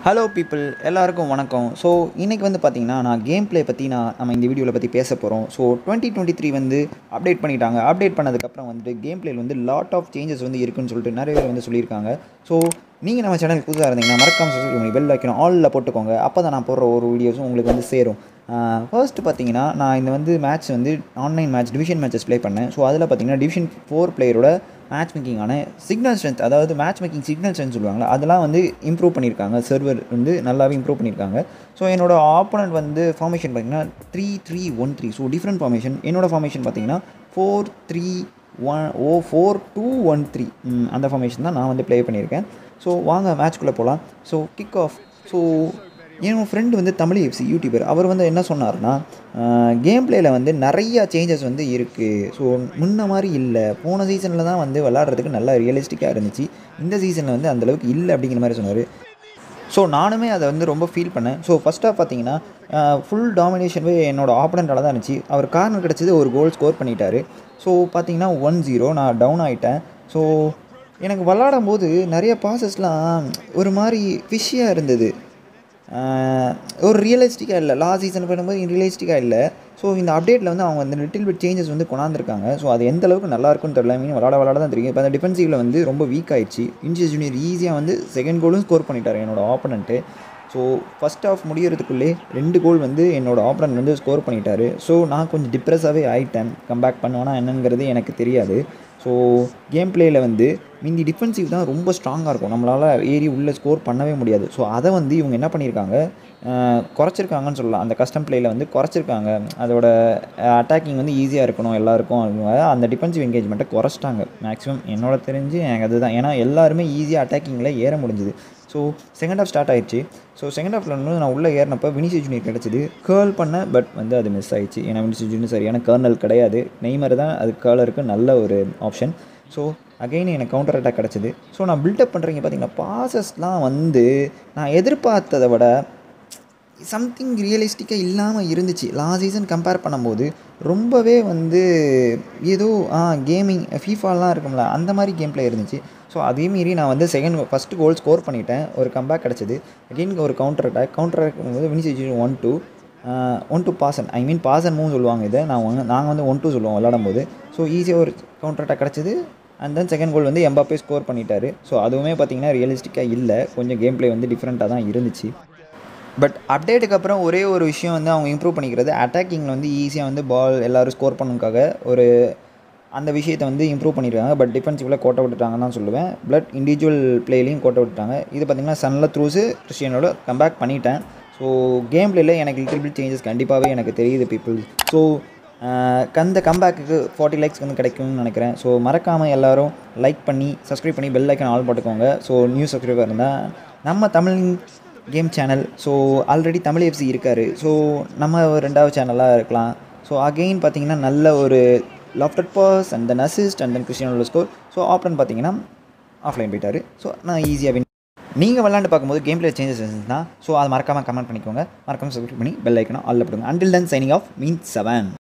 hello people எல்லாருக்கும் வணக்கம் so இன்றைக்கி வந்து பார்த்தீங்கன்னா நான் கேம் ப்ளே பற்றி நான் நம்ம இந்த வீடியோவில் பற்றி பேச போகிறோம் ஸோ டுவெண்ட்டி டுவெண்ட்டி த்ரீ வந்து அப்டேட் பண்ணிட்டாங்க அப்டேட் பண்ணதுக்கப்புறம் வந்துட்டு கேம் பிளேயில் வந்து லாட் ஆஃப் சேஞ்சஸ் வந்து இருக்குன்னு சொல்லிட்டு நிறைய பேர் வந்து சொல்லியிருக்காங்க ஸோ நீங்கள் நம்ம சேனலுக்கு புதுசாக இருந்தீங்கன்னா மறக்காம சப்ஸ்கிரைப் பண்ணி பெல் வைக்கணும் ஆலில் போட்டுக்கோங்க அப்போ தான் நான் போடுற ஒரு வீடியோஸும் உங்களுக்கு வந்து சேரும் ஃபர்ஸ்ட் பார்த்தீங்கன்னா நான் இந்த வந்து மேட்ச் வந்து online match division matches play பண்ணேன் ஸோ அதில் பார்த்தீங்கன்னா டிவிஷன் ஃபோர் பிளேயரோட மேட்ச் மேக்கிங்கான சிக்னல் ஸ்ட்ரென்த் அதாவது மேட்ச் மேக்கிங் சிக்னல் ஸ்ட்ரென்த் சொல்லுவாங்களா அதெல்லாம் வந்து இம்ப்ரூவ் பண்ணியிருக்காங்க சர்வர் வந்து நல்லாவே இம்ப்ரூவ் பண்ணியிருக்காங்க ஸோ என்னோட ஆப்போனண்ட் வந்து ஃபார்மேஷன் பார்த்தீங்கன்னா three three one three so different formation என்னோட ஃபார்மேஷன் பார்த்தீங்கன்னா four three one oh four two one three அந்த ஃபார்மேஷன் தான் நான் வந்து ப்ளே பண்ணியிருக்கேன் ஸோ வாங்க மேட்ச்குள்ளே போகலாம் ஸோ கிக் ஆஃப் ஸோ என் ஃப்ரெண்டு வந்து தமிழ் எஃப்சி யூடியூபர் அவர் வந்து என்ன சொன்னார்னா கேம் பிளேயில் வந்து நிறையா சேஞ்சஸ் வந்து இருக்குது ஸோ முன்ன மாதிரி இல்லை போன சீசனில் தான் வந்து விளாட்றதுக்கு நல்லா ரியலிஸ்டிக்காக இருந்துச்சு இந்த சீசனில் வந்து அந்தளவுக்கு இல்லை அப்படிங்கிற மாதிரி சொன்னார் ஸோ நானுமே அதை வந்து ரொம்ப ஃபீல் பண்ணேன் ஸோ ஃபஸ்ட்டாக பார்த்தீங்கன்னா ஃபுல் டாமினேஷன்வே என்னோடய ஆப்பனண்ட்டால் தான் இருந்துச்சு அவர் கார்னர் கிடச்சது ஒரு கோல் ஸ்கோர் பண்ணிட்டாரு ஸோ பார்த்தீங்கன்னா ஒன் ஜீரோ நான் டவுன் ஆகிட்டேன் ஸோ எனக்கு விளாடும் போது நிறைய பாசஸ்லாம் ஒரு மாதிரி ஃபிஷ்ஷியாக இருந்தது ஒரு ரியலிஸ்டிக்காக இல்லை லாஸ்ட் சீசன் பண்ணும்போது ரியலிஸ்டிக்காக இல்லை ஸோ இந்த அப்டேட்டில் வந்து அவங்க அந்த லிட்டில் பிட் சேஞ்சஸ் வந்து கொண்டாந்துருக்காங்க ஸோ அது எந்த அளவுக்கு நல்லா இருக்கும்னு தெரியல மீன் விளாட விளாட தான் தெரியும் இப்போ அந்த டிஃபென்சிவில் வந்து ரொம்ப வீக் ஆயிடுச்சு இன்ஜிஸ் ஜூனியர் ஈஸியாக வந்து செகண்ட் கோலும் ஸ்கோர் பண்ணிட்டார் என்னோடய ஆப்பனண்ட்டு ஸோ ஃபஸ்ட் ஆஃப் முடியறதுக்குள்ளே ரெண்டு கோல் வந்து என்னோடய ஆப்பனண்ட் வந்து ஸ்கோர் பண்ணிட்டாரு ஸோ நான் கொஞ்சம் டிப்ரெஸ்ஸாகவே ஆகிட்டேன் கம்பேக் பண்ணுவேன்னா என்னங்கிறது எனக்கு தெரியாது ஸோ கேம் பிளேயில் வந்து மீதி டிஃபென்சிவ் தான் ரொம்ப ஸ்ட்ராங்காக இருக்கும் நம்மளால் ஏறி உள்ளே ஸ்கோர் பண்ணவே முடியாது ஸோ அதை வந்து இவங்க என்ன பண்ணியிருக்காங்க குறைச்சிருக்காங்கன்னு சொல்லலாம் அந்த கஸ்டம் பிளேயில் வந்து குறைச்சிருக்காங்க அதோட அட்டாக்கிங் வந்து ஈஸியாக இருக்கணும் எல்லாருக்கும் அந்த டிஃபென்சிவ் என்கேஜ்மெண்ட்டை குறைச்சிட்டாங்க மேக்ஸிமம் என்னோட தெரிஞ்சு எனக்கு அதுதான் ஏன்னா எல்லாருமே ஈஸியாக அட்டாக்கிங்கில் ஏற முடிஞ்சுது ஸோ செகண்ட் ஹாஃப் ஸ்டார்ட் ஆயிடுச்சு ஸோ செகண்ட் ஹாஃபில் வந்து நான் உள்ளே ஏறினப்போ வினிசி ஜூனியர் கிடச்சிது கேர்ள் பண்ண பட் வந்து அது மிஸ் ஆயிடுச்சு ஏன்னா வினிசி ஜூனியர் சரியான கர்னல் கிடையாது நெய்மர் தான் அது கேர்லருக்கு நல்ல ஒரு ஆப்ஷன் ஸோ அகெயின் எனக்கு கவுண்டர் அட்டாக் கிடச்சிது ஸோ நான் பில்டப் பண்ணுறீங்க பார்த்தீங்கன்னா பாசஸ்லாம் வந்து நான் எதிர்பார்த்ததை விட சம்திங் ரியலிஸ்டிக்காக இல்லாமல் இருந்துச்சு லாஸ்ட் சீசன் கம்பேர் பண்ணும்போது ரொம்பவே வந்து ஏதோ ஆ கேமிங் ஃபீஃபாலாம் இருக்கும்ல அந்த மாதிரி கேம் பிளே இருந்துச்சு ஸோ அதே மீறி நான் வந்து செகண்ட் ஃபஸ்ட்டு கோல் ஸ்கோர் பண்ணிட்டேன் ஒரு கம்பேக் கிடச்சிது அகெயின் ஒரு கவுண்டர் அட்டாக் கவுண்டர் அட்டாக் போது வினிசி one two one two passing I mean passing மூணு சொல்லுவாங்க இதை நான் ஒன்று நாங்கள் வந்து ஒன் டூ சொல்லுவோம் விளாடும் போது ஸோ ஈஸியாக ஒரு கவுண்டர் அட்டாக் கிடச்சிது அண்ட் தென் செகண்ட் கோல் வந்து எம்பாப்பே ஸ்கோர் பண்ணிட்டாரு ஸோ அதுவுமே பார்த்தீங்கன்னா ரியலிஸ்டிக்காக இல்லை கொஞ்சம் கேம் பிளே வந்து டிஃப்ரெண்ட்டாக தான் இருந்துச்சு பட் அப்டேட்டுக்கு அப்புறம் ஒரே ஒரு விஷயம் வந்து அவங்க இம்ப்ரூவ் பண்ணிக்கிறது அட்டாக்கிங்கில் வந்து ஈஸியாக வந்து பால் எல்லோரும் ஸ்கோர் பண்ணுக்காக ஒரு அந்த விஷயத்தை வந்து இம்ப்ரூவ் பண்ணியிருக்காங்க பட் டிஃபென்சிவில் கோட்டை விட்டுட்டாங்கன்னு தான் சொல்லுவேன் பிளட் இண்டிவிஜுவல் பிளேலையும் கோட்டை விட்டுட்டாங்க இது பார்த்திங்கன்னா சன்னில் த்ரூஸு கிறிஸ்டியனோட கம்பேக் பண்ணிட்டேன் ஸோ கேம் பிளேயில் எனக்கு லிட்டில் பில் சேஞ்சஸ் கண்டிப்பாகவே எனக்கு தெரியுது பீப்புள் ஸோ அந்த கம்பேக்கு ஃபார்ட்டி லைக்ஸ் வந்து கிடைக்கும்னு நினைக்கிறேன் ஸோ மறக்காமல் எல்லோரும் லைக் பண்ணி சப்ஸ்கிரைப் பண்ணி பெல் ஐக்கன் ஆல் போட்டுக்கோங்க ஸோ நியூ சப்ஸ்கிரைபர் இருந்தால் நம்ம Tamil game channel so already Tamil FC இருக்கார் ஸோ நம்ம ரெண்டாவது சேனலாக இருக்கலாம் ஸோ அகெயின் பார்த்தீங்கன்னா நல்ல ஒரு lofted pass and then assist and then கிறிஸ்டியனோட ஸ்கோர் ஸோ ஆப்டன் பார்த்தீங்கன்னா ஆஃப்லைன் போயிட்டார் ஸோ நான் ஈஸியாக வின் நீங்கள் விளாண்டு பார்க்கும்போது கேம் பிளே சேஞ்சஸ் இருந்துச்சுன்னா ஸோ அதை மறக்காமல் கமெண்ட் பண்ணிக்கோங்க மறக்காமல் சப்ஸ்கிரைப் பண்ணி பெல் ஐக்கணும் ஆல் போடுங்க until then signing off mean seven